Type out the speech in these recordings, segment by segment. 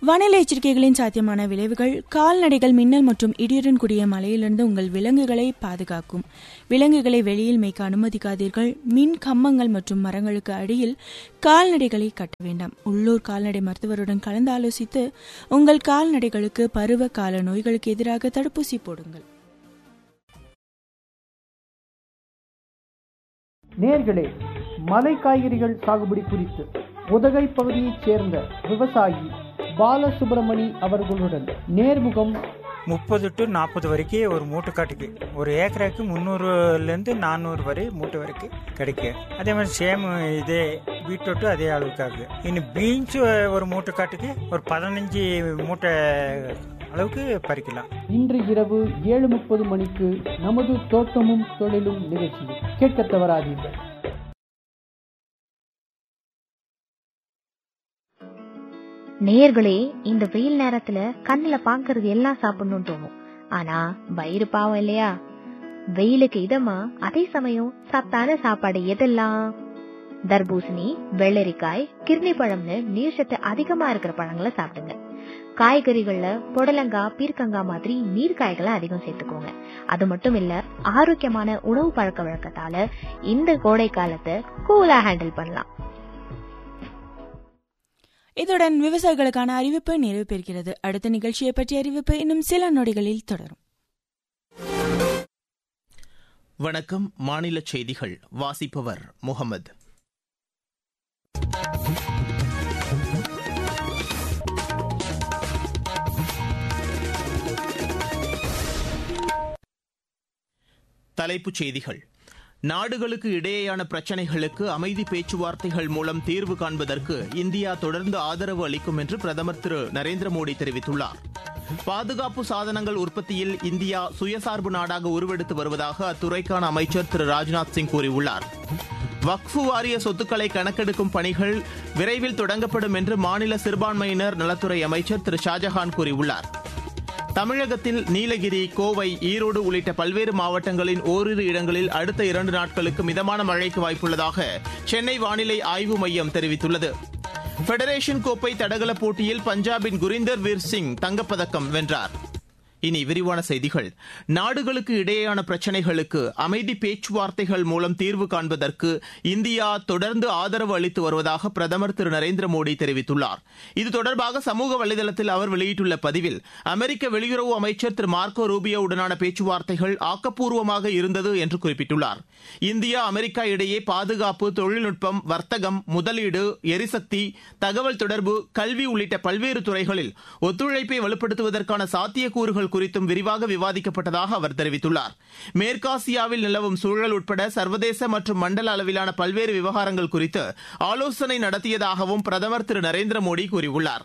வானிலை எச்சரிக்கைகளின் சாத்தியமான விளைவுகள் கால்நடைகள் மின்னல் மற்றும் இடியுடன் கூடிய மழையிலிருந்து உங்கள் விலங்குகளை பாதுகாக்கும் விலங்குகளை வெளியில் மேய்க்க அனுமதிக்காதீர்கள் மின் கம்பங்கள் மற்றும் மரங்களுக்கு அடியில் கால்நடைகளை கட்ட வேண்டாம் உள்ளூர் கால்நடை மருத்துவருடன் கலந்து ஆலோசித்து உங்கள் கால்நடைகளுக்கு பருவ கால நோய்களுக்கு எதிராக தடுப்பூசி போடுங்கள் நேர்களே மலை காய்கறிகள் சாகுபடி குறித்து உதகை பகுதியைச் சேர்ந்த விவசாயி பாலசுப்ரமணி அவர்களுடன் நேர்முகம் முப்பது டு நாற்பது வரைக்கும் ஒரு மூட்டைக்காட்டுக்கு ஒரு ஏக்கருக்கு முந்நூறுலேருந்து நானூறு வரை மூட்டை வரைக்கும் கிடைக்கும் அதே மாதிரி சேம் இதே பீட்ரூட்டு அதே அளவுக்கு ஆகுது இன்னும் பீன்ஸ் ஒரு மூட்டைக்காட்டுக்கு ஒரு பதினஞ்சு மூட்டை அளவுக்கு பறிக்கலாம் இன்று இரவு ஏழு முப்பது மணிக்கு நமது தோட்டமும் தொழிலும் நிகழ்ச்சி கேட்க தவறாதீர்கள் நேயர்களே இந்த வெயில் நேரத்துல கண்ணுல பாக்குறது எல்லாம் சாப்பிடணும்னு தோணும் ஆனா வயிறு பாவம் இல்லையா வெயிலுக்கு இதமா அதே சமயம் சத்தான சாப்பாடு எதெல்லாம் தர்பூசணி வெள்ளரிக்காய் கிர்னி பழம்னு நீர்சத்து அதிகமா இருக்கிற பழங்களை சாப்பிடுங்க காய்கறிகள்ல புடலங்காய் பீர்க்கங்காய் மாதிரி நீர்க்காய்களை அதிகம் சேர்த்துக்கோங்க அது மட்டும் இல்ல ஆரோக்கியமான உணவு பழக்க வழக்கத்தால இந்த கோடை காலத்தை கூலா ஹேண்டில் பண்ணலாம் இதுடன் விவசாயிகளுக்கான அறிவிப்பு நிறைவு பெறுகிறது அடுத்த நிகழ்ச்சியை பற்றிய அறிவிப்பு இன்னும் சில நொடிகளில் தொடரும் வணக்கம் மாநில செய்திகள் வாசிப்பவர் முகமது தலைப்புச் செய்திகள் நாடுகளுக்கு இடையேயான பிரச்சினைகளுக்கு அமைதி பேச்சுவார்த்தைகள் மூலம் தீர்வு காண்பதற்கு இந்தியா தொடர்ந்து ஆதரவு அளிக்கும் என்று பிரதமர் திரு நரேந்திர மோடி தெரிவித்துள்ளார் பாதுகாப்பு சாதனங்கள் உற்பத்தியில் இந்தியா சுயசார்பு நாடாக உருவெடுத்து வருவதாக அத்துறைக்கான அமைச்சர் திரு ராஜ்நாத் சிங் கூறியுள்ளார் வக்ஃபு வாரிய சொத்துக்களை கணக்கெடுக்கும் பணிகள் விரைவில் தொடங்கப்படும் என்று மாநில சிறுபான்மையினர் நலத்துறை அமைச்சர் திரு ஷாஜஹான் கூறியுள்ளார் தமிழகத்தில் நீலகிரி கோவை ஈரோடு உள்ளிட்ட பல்வேறு மாவட்டங்களின் ஓரிரு இடங்களில் அடுத்த இரண்டு நாட்களுக்கு மிதமான மழைக்கு வாய்ப்புள்ளதாக சென்னை வானிலை ஆய்வு மையம் தெரிவித்துள்ளது ஃபெடரேஷன் கோப்பை தடகள போட்டியில் பஞ்சாபின் குரிந்தர் வீர் சிங் தங்கப்பதக்கம் வென்றார் இனி விரிவான செய்திகள் நாடுகளுக்கு இடையேயான பிரச்சினைகளுக்கு அமைதி பேச்சுவார்த்தைகள் மூலம் தீர்வு காண்பதற்கு இந்தியா தொடர்ந்து ஆதரவு அளித்து வருவதாக பிரதமர் திரு நரேந்திர மோடி தெரிவித்துள்ளார் இது தொடர்பாக சமூக வலைதளத்தில் அவர் வெளியிட்டுள்ள பதிவில் அமெரிக்க வெளியுறவு அமைச்சர் திரு மார்க்கோ ரூபியோவுடனான பேச்சுவார்த்தைகள் ஆக்கப்பூர்வமாக இருந்தது என்று குறிப்பிட்டுள்ளார் இந்தியா அமெரிக்கா இடையே பாதுகாப்பு தொழில்நுட்பம் வர்த்தகம் முதலீடு எரிசக்தி தகவல் தொடர்பு கல்வி உள்ளிட்ட பல்வேறு துறைகளில் ஒத்துழைப்பை வலுப்படுத்துவதற்கான சாத்தியக்கூறுகள் குறித்தும் விரிவாக விவாதிக்கப்பட்டதாக அவர் தெரிவித்துள்ளார் மேற்காசியாவில் நிலவும் சூழல் உட்பட சர்வதேச மற்றும் மண்டல அளவிலான பல்வேறு விவகாரங்கள் குறித்து ஆலோசனை நடத்தியதாகவும் பிரதமர் திரு நரேந்திர மோடி கூறியுள்ளார்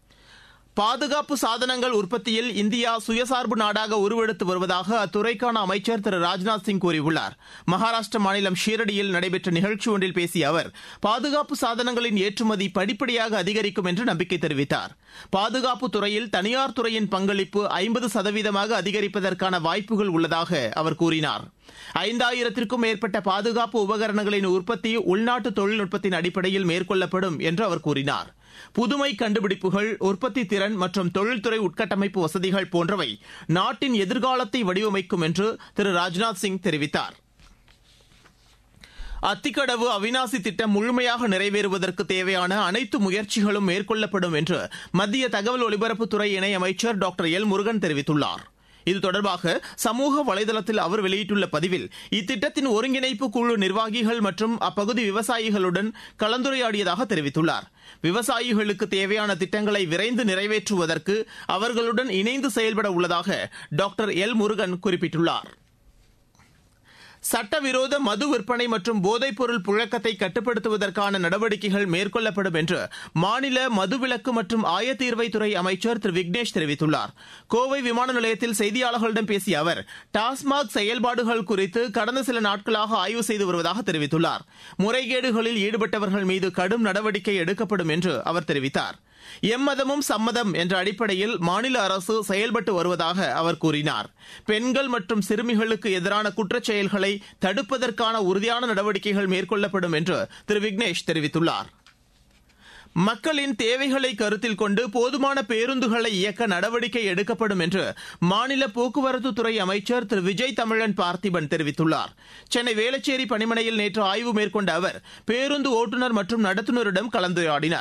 பாதுகாப்பு சாதனங்கள் உற்பத்தியில் இந்தியா சுயசார்பு நாடாக உருவெடுத்து வருவதாக அத்துறைக்கான அமைச்சர் திரு ராஜ்நாத் சிங் கூறியுள்ளார் மகாராஷ்டிர மாநிலம் ஷீரடியில் நடைபெற்ற நிகழ்ச்சி ஒன்றில் பேசிய அவர் பாதுகாப்பு சாதனங்களின் ஏற்றுமதி படிப்படியாக அதிகரிக்கும் என்று நம்பிக்கை தெரிவித்தார் பாதுகாப்பு துறையில் தனியார் துறையின் பங்களிப்பு ஐம்பது சதவீதமாக அதிகரிப்பதற்கான வாய்ப்புகள் உள்ளதாக அவர் கூறினார் ஐந்தாயிரத்திற்கும் மேற்பட்ட பாதுகாப்பு உபகரணங்களின் உற்பத்தி உள்நாட்டு தொழில்நுட்பத்தின் அடிப்படையில் மேற்கொள்ளப்படும் என்று அவர் கூறினார் புதுமை கண்டுபிடிப்புகள் உற்பத்தி திறன் மற்றும் தொழில்துறை உட்கட்டமைப்பு வசதிகள் போன்றவை நாட்டின் எதிர்காலத்தை வடிவமைக்கும் என்று திரு ராஜ்நாத் சிங் தெரிவித்தார் அத்திக்கடவு அவினாசி திட்டம் முழுமையாக நிறைவேறுவதற்கு தேவையான அனைத்து முயற்சிகளும் மேற்கொள்ளப்படும் என்று மத்திய தகவல் ஒலிபரப்புத்துறை இணையமைச்சர் டாக்டர் எல் முருகன் தெரிவித்துள்ளார் இது தொடர்பாக சமூக வலைதளத்தில் அவர் வெளியிட்டுள்ள பதிவில் இத்திட்டத்தின் ஒருங்கிணைப்பு குழு நிர்வாகிகள் மற்றும் அப்பகுதி விவசாயிகளுடன் கலந்துரையாடியதாக தெரிவித்துள்ளார் விவசாயிகளுக்கு தேவையான திட்டங்களை விரைந்து நிறைவேற்றுவதற்கு அவர்களுடன் இணைந்து செயல்பட உள்ளதாக டாக்டர் எல் முருகன் குறிப்பிட்டுள்ளார் சட்டவிரோத மது விற்பனை மற்றும் போதைப்பொருள் புழக்கத்தை கட்டுப்படுத்துவதற்கான நடவடிக்கைகள் மேற்கொள்ளப்படும் என்று மாநில மதுவிலக்கு மற்றும் ஆயத்தீர்வைத்துறை அமைச்சர் திரு விக்னேஷ் தெரிவித்துள்ளார் கோவை விமான நிலையத்தில் செய்தியாளர்களிடம் பேசிய அவர் டாஸ்மாக் செயல்பாடுகள் குறித்து கடந்த சில நாட்களாக ஆய்வு செய்து வருவதாக தெரிவித்துள்ளார் முறைகேடுகளில் ஈடுபட்டவர்கள் மீது கடும் நடவடிக்கை எடுக்கப்படும் என்று அவர் தெரிவித்தார் எம்மதமும் சம்மதம் என்ற அடிப்படையில் மாநில அரசு செயல்பட்டு வருவதாக அவர் கூறினார் பெண்கள் மற்றும் சிறுமிகளுக்கு எதிரான குற்றச் செயல்களை தடுப்பதற்கான உறுதியான நடவடிக்கைகள் மேற்கொள்ளப்படும் என்று திரு விக்னேஷ் தெரிவித்துள்ளார் மக்களின் தேவைகளை கருத்தில் கொண்டு போதுமான பேருந்துகளை இயக்க நடவடிக்கை எடுக்கப்படும் என்று மாநில போக்குவரத்துத்துறை அமைச்சர் திரு விஜய் தமிழன் பார்த்திபன் தெரிவித்துள்ளார் சென்னை வேளச்சேரி பணிமனையில் நேற்று ஆய்வு மேற்கொண்ட அவர் பேருந்து ஓட்டுநர் மற்றும் நடத்துனரிடம் கலந்துரையாடினார்